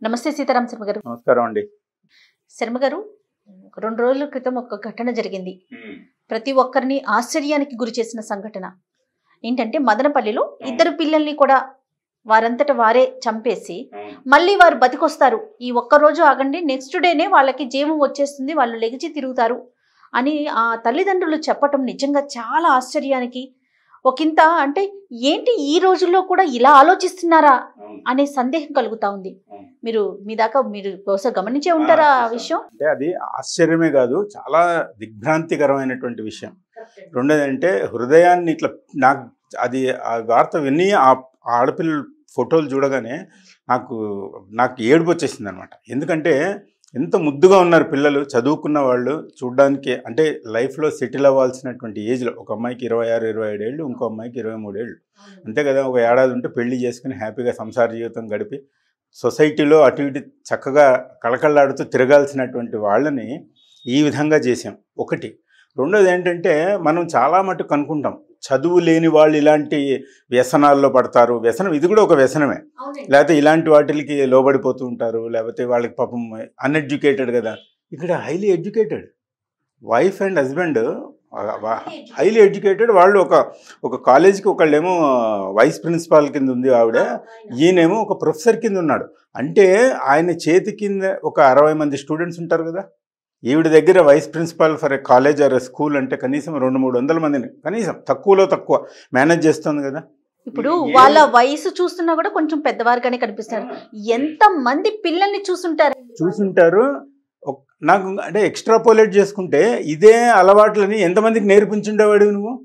నమస్తే సీతారాం శర్మ గారు నమస్కారం అండి శర్మ గారు ఒక రెండు రోజుల క్రితం ఒక ఘటన జరిగింది ప్రతి ఒక్కరిని ఆశ్చర్యానికి గురి చేసిన సంఘటన ఏంటంటే మదనపల్లిలో ఇద్దరు పిల్లల్ని కూడా వారంతట వారే చంపేసి మళ్ళీ వారు బతికొస్తారు ఈ ఒక్క రోజు ఆగండి నెక్స్ట్ డేనే వాళ్ళకి జీవం వచ్చేస్తుంది వాళ్ళు లెగిచి తిరుగుతారు అని ఆ తల్లిదండ్రులు చెప్పటం నిజంగా చాలా ఆశ్చర్యానికి ఒకంత అంటే ఏంటి ఈ రోజుల్లో కూడా ఇలా ఆలోచిస్తున్నారా అనే సందేహం కలుగుతా ఉంది అవును. మీరు మీ దాకా మీరు బహుశా గమనించే ఉంటారా ఆ విషయం అంటే అది ఆశ్చర్యమే కాదు చాలా దిగ్భ్రాంతికరమైనటువంటి విషయం రెండోది అంటే హృదయాన్ని ఇట్లా నాకు అది ఆ వార్త విని ఆ ఆ ఆడపిల్లల ఫోటోలు చూడగానే నాకు నాకు ఏడుపు వచ్చేసింది అనమాట ఎందుకంటే ఎంత ముద్దుగా ఉన్నారు పిల్లలు చదువుకున్న వాళ్ళు చూడడానికి అంటే లైఫ్లో సెటిల్ అవ్వాల్సినటువంటి ఏజ్లో ఒక అమ్మాయికి ఇరవై ఆరు ఇరవై ఏడు ఏళ్ళు ఇంకో అమ్మాయికి ఇరవై మూడు ఏళ్ళు అంతే కదా ఒక ఏడాది ఉంటే పెళ్లి చేసుకుని హ్యాపీగా సంసార జీవితం గడిపి సొసైటీలో అటు ఇటు చక్కగా కళకళలాడుతూ తిరగాల్సినటువంటి వాళ్ళని ఈ విధంగా చేసాం ఒకటి రెండోది ఏంటంటే మనం చాలా మటుకు అనుకుంటాం చదువు లేని వాళ్ళు ఇలాంటి వ్యసనాల్లో పడతారు వ్యసనం ఇది కూడా ఒక వ్యసనమే లేకపోతే ఇలాంటి వాటికి లోబడిపోతూ ఉంటారు లేకపోతే వాళ్ళకి పాపం అన్ఎడ్యుకేటెడ్ కదా ఇక్కడ highly educated wife and husband highly educated వాళ్ళు ఒక ఒక కాలేజీకి ఒకళ్ళేమో వైస్ ప్రిన్సిపాల్ కింద ఉంది ఆవిడ ఈయనేమో ఒక ప్రొఫెసర్ కింద ఉన్నాడు అంటే ఆయన చేతి కింద ఒక అరవై మంది స్టూడెంట్స్ ఉంటారు కదా ఈవిడ దగ్గర vice principal for a college or school అంటే కనీసం రెండు మూడు వందల మందిని కనీసం తక్కువలో తక్కువ మేనేజ్ చేస్తుంది కదా ఇప్పుడు వాళ్ళ వయసు చూస్తున్నా కూడా కొంచెం పెద్దవారుగానే కనిపిస్తున్నారు ఎంత మంది పిల్లల్ని చూసుంటారు చూసుంటారు ఒక్- నాకు అంటే ఎక్స్ట్రాపోలేట్ చేసుకుంటే ఇదే అలవాట్లని ఎంతమందికి నేర్పించుండేవాడు నువ్వు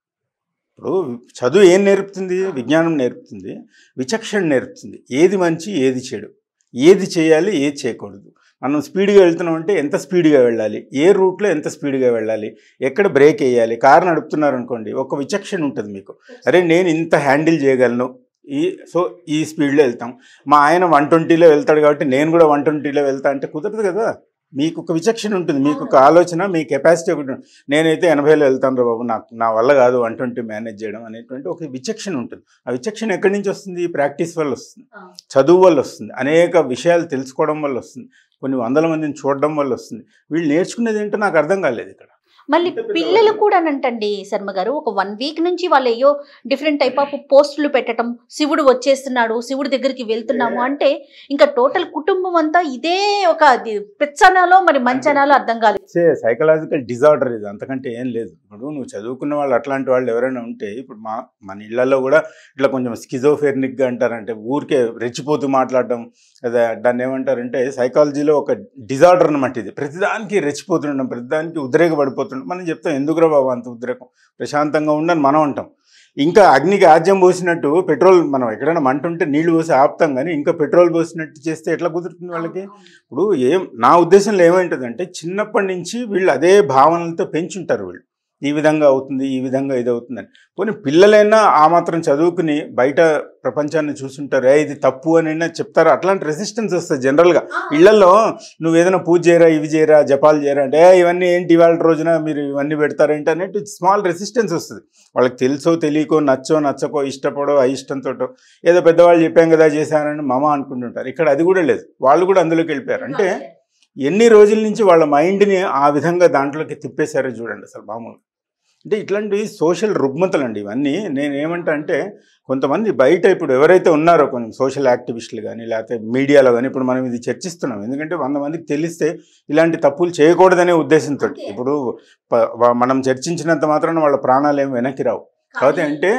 ఇప్పుడు చదువు ఏం నేర్పుతుంది విజ్ఞానం నేర్పుతుంది విచక్షణ నేర్పుతుంది ఏది మంచి ఏది చెడు ఏది చేయాలి ఏది చేయకూడదు మనం స్పీడ్గా వెళ్తున్నాం అంటే ఎంత స్పీడ్గా వెళ్ళాలి ఏ రూట్లో ఎంత స్పీడ్గా వెళ్ళాలి ఎక్కడ బ్రేక్ వేయాలి కారు నడుపుతున్నారు అనుకోండి ఒక విచక్షణ ఉంటుంది మీకు అరే నేను ఇంత హ్యాండిల్ చేయగలను ఈ సో ఈ స్పీడ్లో వెళ్తాం మా ఆయన వన్ ట్వంటీలో వెళ్తాడు కాబట్టి నేను కూడా వన్ ట్వంటీలో వెళ్తా అంటే కుదరదు కదా మీకు ఒక విచక్షణ ఉంటుంది మీకు ఒక ఆలోచన మీ కెపాసిటీ ఒకటి ఉంటుంది. నేనైతే ఎనభైలో వెళ్తాను రా బాబు నాకు నా వల్ల కాదు వన్ ట్వంటీ మేనేజ్ చేయడం అనేటువంటి ఒక విచక్షణ ఉంటుంది ఆ విచక్షణ ఎక్కడి నుంచి వస్తుంది ప్రాక్టీస్ వల్ల వస్తుంది చదువు వల్ల వస్తుంది అనేక విషయాలు తెలుసుకోవడం వల్ల వస్తుంది కొన్ని వందల మందిని చూడడం వల్ల వస్తుంది వీళ్ళు నేర్చుకునేది ఏంటో నాకు అర్థం కాలేదు ఇక్కడ మళ్ళీ పిల్లలు కూడా అంటండి శర్మ గారు ఒక వన్ వీక్ నుంచి వాళ్ళు అయ్యో డిఫరెంట్ టైప్ ఆఫ్ పోస్టులు పెట్టడం శివుడు వచ్చేస్తున్నాడు శివుడి దగ్గరికి వెళ్తున్నాము అంటే ఇంకా టోటల్ కుటుంబం అంతా ఇదే ఒక అది పెచ్చనాలో మరి మంచనాలో అర్థం కాలేదు సే సైకలాజికల్ డిజార్డర్ ఇది అంతకంటే ఏం లేదు ఇప్పుడు నువ్వు చదువుకున్న వాళ్ళు అట్లాంటి వాళ్ళు ఎవరైనా ఉంటే ఇప్పుడు మా మన ఇళ్లలో కూడా ఇట్లా కొంచెం స్కిజోఫెర్నిక్గా అంటారంటే ఊరికే రెచ్చిపోతూ మాట్లాడడం అదే దాన్ని ఏమంటారంటే సైకాలజీలో ఒక డిజార్డర్ అనమాట ఇది ప్రతిదానికి రెచ్చిపోతుండడం ప్రతిదానికి ఉద్రేకపడిపోతుండడం మనం చెప్తాం ఎందుకురా బాబు అంత ఉద్రేకం ప్రశాంతంగా ఉండని మనం అంటాం ఇంకా అగ్నికి ఆజ్యం పోసినట్టు పెట్రోల్ మనం ఎక్కడైనా మంట ఉంటే నీళ్లు పోసి ఆపుతాం కానీ ఇంకా పెట్రోల్ పోసినట్టు చేస్తే ఎట్లా కుదురుతుంది వాళ్ళకి ఇప్పుడు ఏం నా ఉద్దేశంలో ఏమైంటుందంటే చిన్నప్పటి నుంచి వీళ్ళు అదే భావనలతో పెంచుంటారు వీళ్ళు ఈ విధంగా అవుతుంది ఈ విధంగా ఇది అవుతుందని పోనీ పిల్లలైనా ఆ మాత్రం చదువుకుని బయట ప్రపంచాన్ని చూసుంటారు ఏ ఇది తప్పు అని అయినా చెప్తారు అట్లాంటి రెసిస్టెన్స్ వస్తుంది జనరల్గా ఇళ్లలో నువ్వు ఏదైనా పూజ చేయరా ఇవి చేయరా జపాలు చేయరా అంటే "ఏ, ఇవన్నీ ఏంటి ఇవాళ రోజున మీరు ఇవన్నీ పెడతారేంటి అనేట్టు స్మాల్ రెసిస్టెన్స్ వస్తుంది వాళ్ళకి తెలుసో తెలియకో నచ్చో నచ్చకో ఇష్టపడో అయిష్టంతో ఏదో పెద్దవాళ్ళు చెప్పాం కదా చేశానని మమ అనుకుంటుంటారు ఇక్కడ అది కూడా లేదు వాళ్ళు కూడా అందులోకి వెళ్ళిపోయారు అంటే ఎన్ని రోజుల నుంచి వాళ్ళ మైండ్ని ఆ విధంగా దాంట్లోకి తిప్పేశారో చూడండి అసలు మామూలు అంటే ఇట్లాంటివి సోషల్ రుగ్మతలు అండి ఇవన్నీ నేను ఏమంటా అంటే కొంతమంది బయట ఇప్పుడు ఎవరైతే ఉన్నారో కొంచెం సోషల్ యాక్టివిస్టులు కానీ లేకపోతే మీడియాలో కానీ ఇప్పుడు మనం ఇది చర్చిస్తున్నాం ఎందుకంటే వంద మందికి తెలిస్తే ఇలాంటి తప్పులు చేయకూడదనే ఉద్దేశంతో ఇప్పుడు ప- వా- మనం చర్చించినంత మాత్రాన వాళ్ళ ప్రాణాలు ఏమి వెనక్కి రావు కాకపోతే అంటే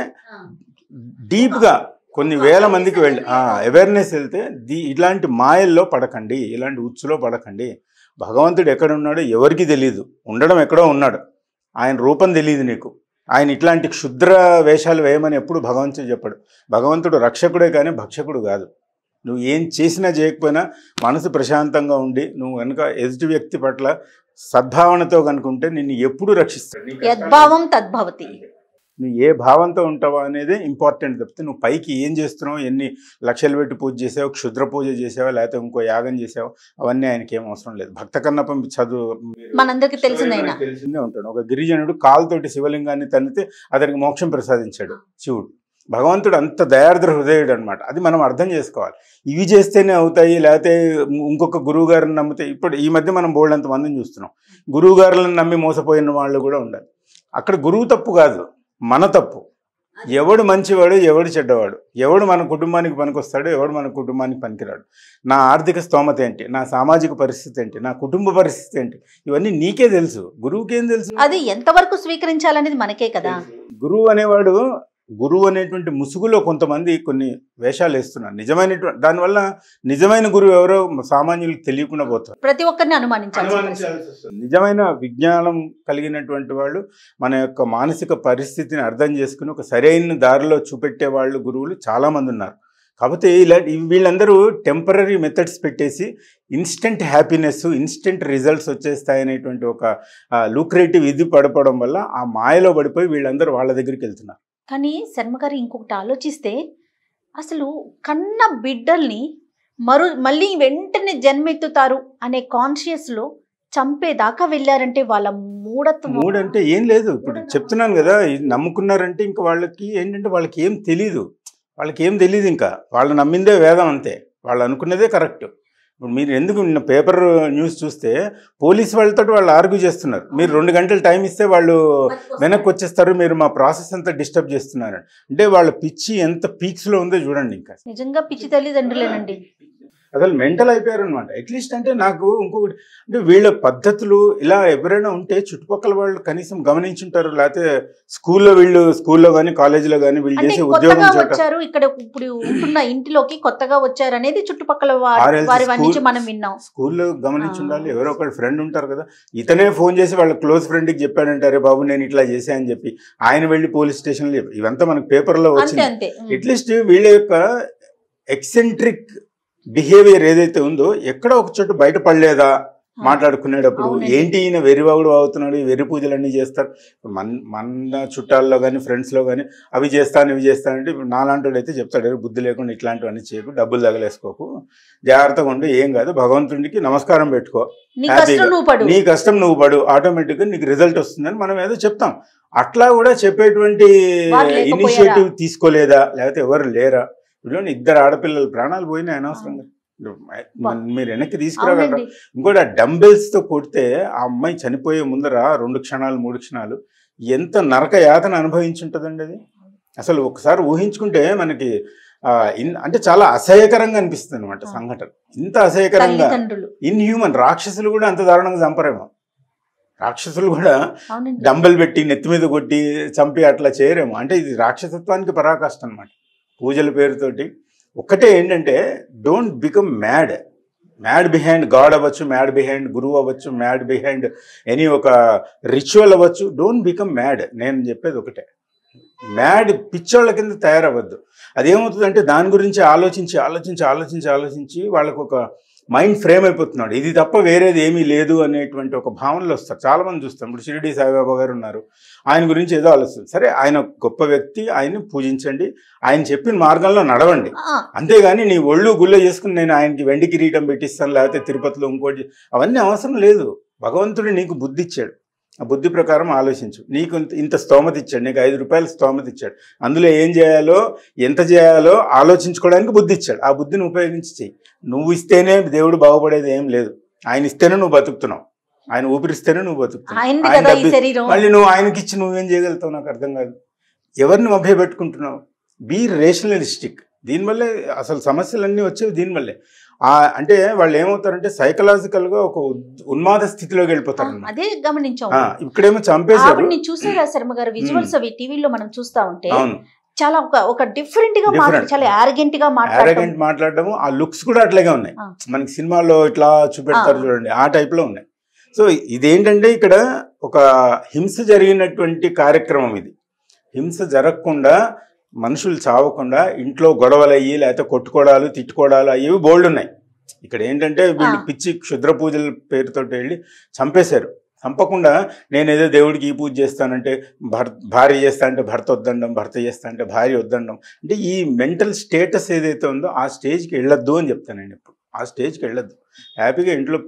డీప్గా కొన్ని వేల మందికి వెళ్ళి అవేర్నెస్ వెళ్తే దీ ఇలాంటి మాయల్లో పడకండి ఇలాంటి ఉచ్చులో పడకండి భగవంతుడు ఎక్కడ ఉన్నాడో ఎవరికి తెలియదు ఉండడం ఎక్కడో ఉన్నాడు ఆయన రూపం తెలియదు నీకు ఆయన ఇట్లాంటి క్షుద్ర వేషాలు వేయమని ఎప్పుడు భగవంతుడు చెప్పాడు భగవంతుడు రక్షకుడే కానీ భక్షకుడు కాదు నువ్వు ఏం చేసినా చేయకపోయినా మనసు ప్రశాంతంగా ఉండి నువ్వు కనుక ఎదుటి వ్యక్తి పట్ల సద్భావనతో కనుకుంటే నిన్ను ఎప్పుడు రక్షిస్తాడు నీ కష్టాలు- యద్భావం తద్భవతి నువ్వు ఏ భావంతో ఉంటావా అనేది ఇంపార్టెంట్ తప్పితే నువ్వు పైకి ఏం చేస్తున్నావు ఎన్ని లక్షలు పెట్టి పూజ చేసావు క్షుద్ర పూజ చేసావా లేకపోతే ఇంకో యాగం చేసావు అవన్నీ ఆయనకి ఏం అవసరం లేదు భక్త కన్నప్ప చదువు మనందరికి తెలిసిందైనా తెలిసిందే ఉంటాడు ఒక గిరిజనుడు కాలుతోటి శివలింగాన్ని తన్నితే అతనికి మోక్షం ప్రసాదించాడు శివుడు భగవంతుడు అంత దయార్ద్ర హృదయుడు అనమాట అది మనం అర్థం చేసుకోవాలి ఇవి చేస్తేనే అవుతాయి లేకపోతే ఇంకొక గురువు గారిని నమ్మితే ఇప్పుడు ఈ మధ్య మనం బోల్డ్ మందిని చూస్తున్నాం గురువు గారులను నమ్మి మోసపోయిన వాళ్ళు కూడా ఉండాలి అక్కడ గురువు తప్పు కాదు మన తప్పు ఎవడు మంచివాడు ఎవడు చెడ్డవాడు ఎవడు మన కుటుంబానికి పనికొస్తాడు ఎవడు మన కుటుంబానికి పనికిరాడు నా ఆర్థిక స్తోమత ఏంటి నా సామాజిక పరిస్థితి ఏంటి నా కుటుంబ పరిస్థితి ఏంటి ఇవన్నీ నీకే తెలుసు గురువుకి ఏం తెలుసు అది ఎంతవరకు స్వీకరించాలనేది మనకే కదా గురువు అనేవాడు గురువు అనేటువంటి ముసుగులో కొంతమంది కొన్ని వేషాలు వేస్తున్నారు నిజమైనటువంటి దానివల్ల నిజమైన గురువు ఎవరో సామాన్యులకు తెలియకుండా పోతారు ప్రతి ఒక్కరిని అనుమానించాల్సిన పరిస్థితి. నిజమైన విజ్ఞానం కలిగినటువంటి వాళ్ళు మన యొక్క మానసిక పరిస్థితిని అర్థం చేసుకుని ఒక సరైన దారిలో చూపెట్టే వాళ్ళు గురువులు చాలామంది ఉన్నారు కాకపోతే ఇలా వీళ్ళందరూ టెంపరీ మెథడ్స్ పెట్టేసి ఇన్స్టెంట్ హ్యాపీనెస్ ఇన్స్టెంట్ రిజల్ట్స్ వచ్చేస్తాయనేటువంటి ఒక లూక్రేటివ్ ఇది పడిపోవడం వల్ల ఆ మాయలో పడిపోయి వీళ్ళందరూ వాళ్ళ దగ్గరికి వెళ్తున్నారు కానీ శర్మ గారు ఇంకొకటి ఆలోచిస్తే అసలు కన్న బిడ్డల్ని మరు మళ్ళీ వెంటనే జన్మెత్తుతారు అనే కాన్షియస్లో చంపేదాకా వెళ్ళారంటే వాళ్ళ మూఢత్వం మూడు అంటే ఏం లేదు ఇప్పుడు చెప్తున్నాను కదా ఇది నమ్ముకున్నారంటే ఇంకా వాళ్ళకి ఏంటంటే వాళ్ళకి ఏం తెలీదు వాళ్ళకి ఏం తెలియదు ఇంకా వాళ్ళు నమ్మిందే వేదం అంతే వాళ్ళు అనుకున్నదే కరెక్ట్ ఇప్పుడు మీరు ఎందుకు నిన్న పేపర్ న్యూస్ చూస్తే పోలీస్ వాళ్ళతో వాళ్ళు ఆర్గ్యూ చేస్తున్నారు మీరు రెండు గంటలు టైం ఇస్తే వాళ్ళు వెనక్కి వచ్చేస్తారు మీరు మా ప్రాసెస్ అంతా డిస్టర్బ్ చేస్తున్నారు అంటే వాళ్ళ పిచ్చి ఎంత పీక్స్లో ఉందో చూడండి ఇంకా నిజంగా పిచ్చి తల్లిదండ్రులేనండి అసలు మెంటల్ అయిపోయారు అనమాట అట్లీస్ట్ అంటే నాకు ఇంకొకటి అంటే వీళ్ళ పద్ధతులు ఇలా ఎవరైనా ఉంటే చుట్టుపక్కల వాళ్ళు కనీసం గమనించుంటారు లేకపోతే స్కూల్లో వీళ్ళు స్కూల్లో కానీ కాలేజీలో కానీ వీళ్ళు అంటే చేసే కొత్తగా ఉద్యోగం చోట వచ్చారు ఇక్కడ ఇప్పుడు ఉంటున్న ఇంటిలోకి కొత్తగా వచ్చారు అనేది చుట్టుపక్కల వారి ఆర్ఎల్సి వారి వారి నుంచి స్కూల్- మనం విన్నాం స్కూల్లో గమనించి ఆ. ఉండాలి ఎవరో ఒకటి ఫ్రెండ్ ఉంటారు కదా ఇతనే ఫోన్ చేసి వాళ్ళ క్లోజ్ ఫ్రెండ్కి చెప్పాడంటారే బాబు నేను ఇట్లా చేశా అని చెప్పి ఆయన వెళ్ళి పోలీస్ స్టేషన్లో చెప్పి ఇవంతా మనకు పేపర్లో అంతే వచ్చింది అంతే ఉమ్. అట్లీస్ట్ వీళ్ళ యొక్క ఎక్సెంట్రిక్ బిహేవియర్ ఏదైతే ఉందో ఎక్కడో ఒక చోట బయటపడలేదా మాట్లాడుకునేటప్పుడు అవునండి. ఏంటి ఈయన వెర్రివాగుడు అవుతున్నాడు ఈ వెర్రి పూజలు అన్నీ చేస్తారు మన మన చుట్టాల్లో కానీ ఫ్రెండ్స్లో కానీ అవి చేస్తాను ఇవి చేస్తానంటే ఇప్పుడు నాలాంటి అయితే చెప్తాడు "ఏ బుద్ధి లేకుండా ఇట్లాంటివన్నీ చేయకు డబ్బులు తగలేసుకోకు జాగ్రత్తగా ఉండి ఏం కాదు భగవంతుడికి నమస్కారం పెట్టుకో నీ హ్యాపీగా. కష్టం నువ్వు పడు నీ కష్టం నువ్వు పడు ఆటోమేటిక్గా నీకు రిజల్ట్ వస్తుందని మనం ఏదో చెప్తాం అట్లా కూడా చెప్పేటువంటి వారు లేకపోయారా? ఇనిషియేటివ్ తీసుకోలేదా లేకపోతే ఎవరు లేరా ఇప్పుడు ఇద్దరు ఆడపిల్లలు ప్రాణాలు పోయినాయి అనవసరంగా వా. మీరు వెనక్కి తీసుకురాగలరా అవునండి ఇంకోటి ఆ డంబెల్స్ తో కొడితే ఆ అమ్మాయి చనిపోయే ముందర రెండు క్షణాలు మూడు క్షణాలు ఎంత నరక యాతన అనుభవించుంటదండి అది అసలు ఒకసారి ఊహించుకుంటే మనకి ఆ, ఇన్ అంటే చాలా అసహ్యకరంగా అనిపిస్తుంది అనమాట ఆ. సంఘటన ఇంత అసహ్యకరంగా తల్లిదండ్రులు ఇన్హ్యూమన్ రాక్షసులు కూడా అంత దారుణంగా చంపరేమో రాక్షసులు కూడా అవునండి డంబెల్ పెట్టి నెత్తి మీద కొట్టి చంపి అట్లా చేయరేమో అంటే ఇది రాక్షసత్వానికి పరాకాష్ట అనమాట పూజల పేరుతోటి ఒక్కటే ఏంటంటే don't become mad mad behind God అవ్వచ్చు మ్యాడ్ బిహైండ్ గురువు అవ్వచ్చు మ్యాడ్ బిహైండ్ ఎనీ ఒక రిచువల్ అవ్వచ్చు డోంట్ బికమ్ మ్యాడ్ నేను చెప్పేది ఒకటే మ్యాడ్ పిచ్చోళ్ళ కింద తయారవ్వద్దు అదేమవుతుందంటే దాని గురించి ఆలోచించి ఆలోచించి ఆలోచించి ఆలోచించి వాళ్ళకు ఒక మైండ్ ఫ్రేమ్ అయిపోతున్నాడు ఇది తప్ప వేరేది ఏమీ లేదు అనేటువంటి ఒక భావనలు వస్తారు చాలా మంది చూస్తాం ఇప్పుడు షిరిడి సాయిబాబా గారు ఉన్నారు ఆయన గురించి ఏదో ఆలోచిస్తుంది సరే ఆయన గొప్ప వ్యక్తి ఆయన్ని పూజించండి ఆయన చెప్పిన మార్గంలో నడవండి ఆ, అంతేగాని నీ ఒళ్ళు గుళ్ళ చేసుకుని నేను ఆయనకి వెండి కిరీటం పెట్టిస్తాను లేకపోతే తిరుపతిలో ఇంకోటి అవన్నీ అవసరం లేదు భగవంతుడు నీకు బుద్ధి ఇచ్చాడు ఆ బుద్ధి ప్రకారం ఆలోచించు నీకు ఇంత- ఇంత స్తోమత ఇచ్చాడు నీకు ఐదు రూపాయల స్తోమత ఇచ్చాడు అందులో ఏం చేయాలో ఎంత చేయాలో ఆలోచించుకోవడానికి బుద్ధి ఇచ్చాడు ఆ బుద్ధిని ఉపయోగించి చెయ్యి నువ్వు ఇస్తేనే దేవుడు బాగుపడేది ఏం లేదు ఆయన ఇస్తేనే నువ్వు బతుకుతున్నావు ఆయన ఊపిరిస్తేనే నువ్వు బతుకుతున్నావు ఆయనది ఆయన కదా ఈ డబ్బి- శరీరం మళ్ళీ నువ్వు ఆయనకి ఇచ్చి నువ్వేం చేయగలుగుతావు నాకు అర్థం కాదు ఎవరిని మభ్యపెట్టుకుంటున్నావు బీ రేషనలిస్టిక్ దీనివల్లే అసలు సమస్యలన్నీ వచ్చేవి దీనివల్లే ఆ అంటే వాళ్ళు ఏమవుతారంటే సైకలాజికల్ గా ఒక ఉద్- ఉన్మాద స్థితిలోకి ఆ, వెళ్ళిపోతారు అన్నమాట. అదే గమనించాం ఆ, ఇక్కడేమో చంపేశారు ఆవిడ్ని చూసారా శర్మ గారు విజువల్స్ అవి టీవీలో మనం చూస్తా ఉంటే అవును చాలా ఒక ఒక డిఫరెంట్ గా మాట్లాడు Different. చాలా ఆరగెంట్ గా మాట్లాడటం అరగెంట్ మాట్లాడటము ఆ లుక్స్ కూడా అట్లాగే ఉన్నాయి ఆ. మనకి సినిమాలో ఇట్లా చూపెడతారు ఆ. చూడండి ఆ టైప్ లో ఉన్నాయి సో ఇదేంటంటే ఇక్కడ ఒక హింస జరిగినటువంటి కార్యక్రమం ఇది హింస జరగకుండా మనుషులు చావకుండా ఇంట్లో గొడవలు అయ్యి లేకపోతే కొట్టుకోవడాలు తిట్టుకోవడాలు అయ్యేవి బోల్డ్ ఉన్నాయి ఇక్కడ ఏంటంటే వీళ్ళు ఆ. పిచ్చి క్షుద్ర పూజల పేరుతో వెళ్ళి చంపేశారు చంపకుండా నేనేదో దేవుడికి ఈ పూజ చేస్తానంటే భర్ భార్య చేస్తా అంటే భర్త వద్దండం భర్త చేస్తా అంటే భార్య వద్దండం అంటే ఈ మెంటల్ స్టేటస్ ఏదైతే ఉందో ఆ స్టేజ్కి వెళ్ళొద్దు అని చెప్తానండి ఇప్పుడు ఆ స్టేజ్కి వెళ్ళొద్దు హ్యాపీగా ఇంట్లో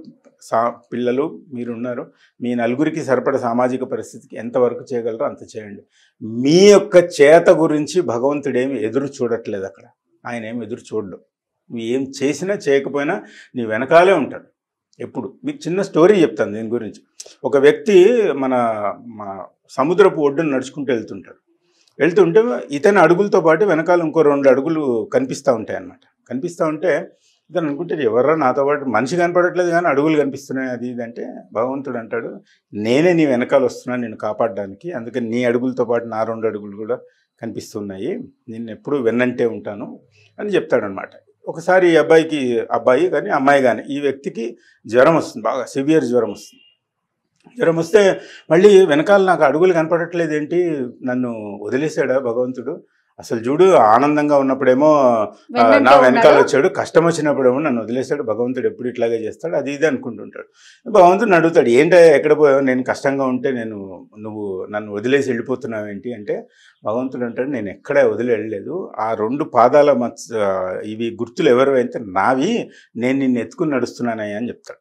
సా పిల్లలు మీరున్నారు మీ నలుగురికి సరిపడ సామాజిక పరిస్థితికి ఎంతవరకు చేయగలరో అంత చేయండి మీ యొక్క చేత గురించి భగవంతుడేమి ఎదురు చూడట్లేదు అక్కడ ఆయన ఏమి ఎదురు చూడడు నువ్వు ఏం చేసినా చేయకపోయినా నీ వెనకాలే ఉంటాడు ఎప్పుడు మీకు చిన్న స్టోరీ చెప్తాను దీని గురించి ఒక వ్యక్తి మన మా సముద్రపు ఒడ్డున నడుచుకుంటూ వెళ్తుంటాడు వెళ్తుంటే ఇతని అడుగులతో పాటు వెనకాల ఇంకో రెండు అడుగులు కనిపిస్తూ ఉంటాయి అన్నమాట కనిపిస్తూ ఉంటే ఇతను అనుకుంటే ఎవర్రా నాతో పాటు మనిషి కనపడట్లేదు కానీ అడుగులు కనిపిస్తున్నాయి అది ఇది అంటే భగవంతుడు అంటాడు నేనే నీ వెనకాల వస్తున్నాను నేను కాపాడడానికి అందుకని నీ అడుగులతో పాటు నా రెండు అడుగులు కూడా కనిపిస్తున్నాయి నేను ఎప్పుడు వెన్నంటే ఉంటాను అని చెప్తాడనమాట ఒకసారి ఈ అబ్బాయికి అబ్బాయి కానీ అమ్మాయి కానీ ఈ వ్యక్తికి జ్వరం వస్తుంది బాగా సివియర్ జ్వరం వస్తుంది జ్వరం వస్తే మళ్ళీ వెనకాల నాకు అడుగులు కనపడట్లేదు ఏంటి నన్ను వదిలేశాడా భగవంతుడు అసలు చూడు ఆనందంగా ఉన్నప్పుడేమో ఆ, వెన్నంటే నా వెనకాల ఉన్నాడు. వచ్చాడు కష్టం వచ్చినప్పుడేమో నన్ను వదిలేశాడు భగవంతుడు ఎప్పుడు ఇట్లాగే చేస్తాడు అది ఇది అనుకుంటుంటాడు భగవంతుడు అడుగుతాడు ఏంటో ఎక్కడ పోయావు నేను కష్టంగా ఉంటే నేను నువ్వు నన్ను వదిలేసి వెళ్ళిపోతున్నావు ఏంటి అంటే భగవంతుడు అంటాడు నేను ఎక్కడ వదిలి వెళ్ళలేదు ఆ రెండు పాదాల మచ్చ ఇవి గుర్తులు ఎవరు అయితే నావి నేను నిన్ను ఎత్తుకుని నడుస్తున్నానయ్యా అని చెప్తాడు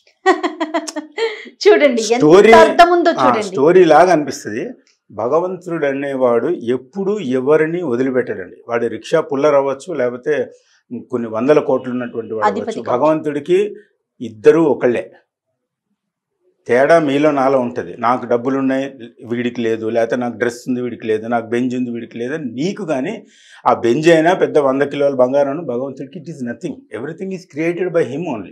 చూడండి Story- ఎంత అర్థం ఉందో ఆ, చూడండి స్టోరీ లాగా అనిపిస్తుంది భగవంతుడు అనేవాడు ఎప్పుడు ఎవరిని వదిలిపెట్టాడండి వాడి రిక్షా పుల్లర్ అవ్వచ్చు లేకపోతే కొన్ని వందల కోట్లు ఉన్నటువంటి వాడు అధిపతి అవ్వచ్చు కావచ్చు. భగవంతుడికి ఇద్దరు ఒకళ్ళే తేడా మీలో నాలో ఉంటుంది నాకు డబ్బులు ఉన్నాయి వీడికి లేదు లేకపోతే నాకు డ్రెస్ ఉంది వీడికి లేదు నాకు బెంజ్ ఉంది వీడికి లేదు అని నీకు కానీ ఆ బెంజ్ అయినా పెద్ద వంద కిలోల బంగారం భగవంతుడికి it is nothing everything is created by him only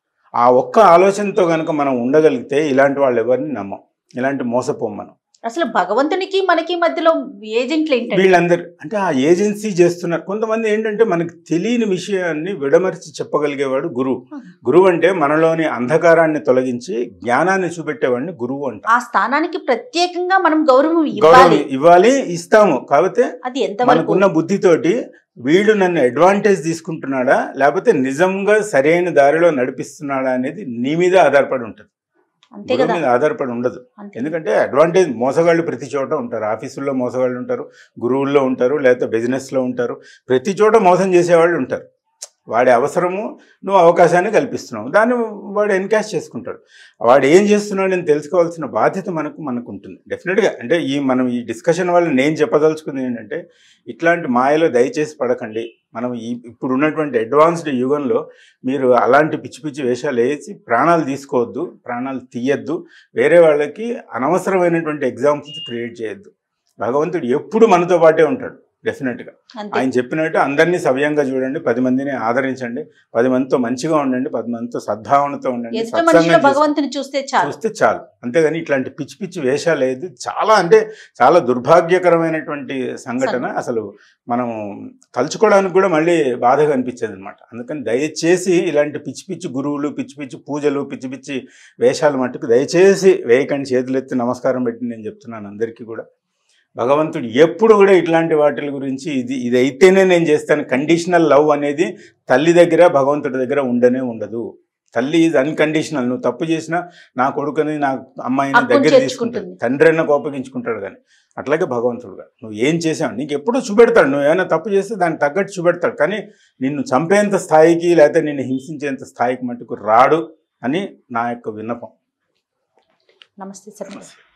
ఆ ఒక్క ఆలోచనతో కనుక మనం ఉండగలిగితే ఇలాంటి వాళ్ళు ఎవరిని నమ్మం ఇలాంటి మోసపోం మనం అసలు భగవంతునికి మనకి మధ్యలో ఏజెంట్లు ఏంటండి వీళ్ళందరూ అంటే ఆ ఏజెన్సీ చేస్తున్నారు కొంతమంది ఏంటంటే మనకి తెలియని విషయాన్ని విడమరిచి చెప్పగలిగేవాడు గురువు గురువు అంటే మనలోని అంధకారాన్ని తొలగించి జ్ఞానాన్ని చూపెట్టేవాడిని గురువు అంట ఆ స్థానానికి ప్రత్యేకంగా మనం గౌరవం గౌరవం ఇవ్వాలి ఇవ్వాలి ఇస్తాము కాకపోతే అది ఎంతవరకు మనకున్న బుద్ధితోటి వీడు నన్ను అడ్వాంటేజ్ తీసుకుంటున్నాడా లేకపోతే నిజంగా సరైన దారిలో నడిపిస్తున్నాడా అనేది నీ మీద ఆధారపడి ఉంటుంది అంతే గురువు కదా మీద ఆధారపడి ఉండదు అంతే ఎందుకంటే అడ్వాంటేజ్ మోసగాళ్ళు ప్రతి చోట ఉంటారు ఆఫీసుల్లో మోసగాళ్ళు ఉంటారు గురువుల్లో ఉంటారు లేకపోతే బిజినెస్లో ఉంటారు ప్రతి చోట మోసం చేసేవాళ్ళు ఉంటారు వాడి అవసరము నువ్వు అవకాశాన్ని కల్పిస్తున్నావు దాన్ని వాడు ఎన్కాష్ చేసుకుంటాడు వాడు ఏం చేస్తున్నాడు అని తెలుసుకోవాల్సిన బాధ్యత మనకు మనకు ఉంటుంది డెఫినెట్గా అంటే ఈ మనం ఈ డిస్కషన్ వల్ల నేను చెప్పదలుచుకుంది ఏంటంటే ఇట్లాంటి మాయలో దయచేసి పడకండి మనం ఈ ఇప్పుడు ఉన్నటువంటి అడ్వాన్స్డ్ యుగంలో మీరు అలాంటి పిచ్చి పిచ్చి వేషాలు వేసి ప్రాణాలు తీసుకోవద్దు ప్రాణాలు తీయద్దు వేరే వాళ్ళకి అనవసరమైనటువంటి ఎగ్జాంపుల్స్ క్రియేట్ చేయొద్దు భగవంతుడు ఎప్పుడు మనతో పాటే ఉంటాడు డెఫినెట్గా అంతే ఆయన చెప్పినట్టు అందరినీ సవ్యంగా చూడండి పది మందిని ఆదరించండి పది మందితో మంచిగా ఉండండి పది మందితో సద్భావనతో ఉండండి ఎదుట సత్సంగం మనిషిలో చేసుకోండి. భగవంతుని చూస్తే చాలు చూస్తే చాలు అంతేగాని ఇట్లాంటి పిచ్చి పిచ్చి వేషాలు ఏది చాలా అంటే చాలా దుర్భాగ్యకరమైనటువంటి సంఘటన అసలు మనం తలుచుకోవడానికి కూడా మళ్ళీ బాధగా అనిపించేది అనమాట అందుకని దయచేసి ఇలాంటి పిచ్చి పిచ్చి గురువులు పిచ్చి పిచ్చి పూజలు పిచ్చి పిచ్చి వేషాలు మట్టుకు దయచేసి వేయకండి చేతులెత్తి నమస్కారం పెట్టి నేను చెప్తున్నాను అందరికీ కూడా భగవంతుడు ఎప్పుడు కూడా ఇట్లాంటి వాటి గురించి ఇది ఇది అయితేనే నేను చేస్తాను కండిషనల్ లవ్ అనేది తల్లి దగ్గర భగవంతుడి దగ్గర ఉండనే ఉండదు తల్లి ఈజ్ అన్కండిషనల్ నువ్వు తప్పు చేసినా నా కొడుకుని నా అమ్మాయిని హక్కును దగ్గర చేర్చుకుంటుంది. తీసుకుంటాడు తండ్రి అన్న కోపగించుకుంటాడు కానీ అట్లాగే భగవంతుడుగా నువ్వు ఏం చేసావు నీకు ఎప్పుడూ చూపెడతాడు నువ్వు ఏమైనా తప్పు చేస్తే దానికి తగ్గట్టు చూపెడతాడు కానీ నిన్ను చంపేంత స్థాయికి లేకపోతే నిన్ను హింసించేంత స్థాయికి మట్టుకు రాడు అని నా యొక్క విన్నపం నమస్తే సార్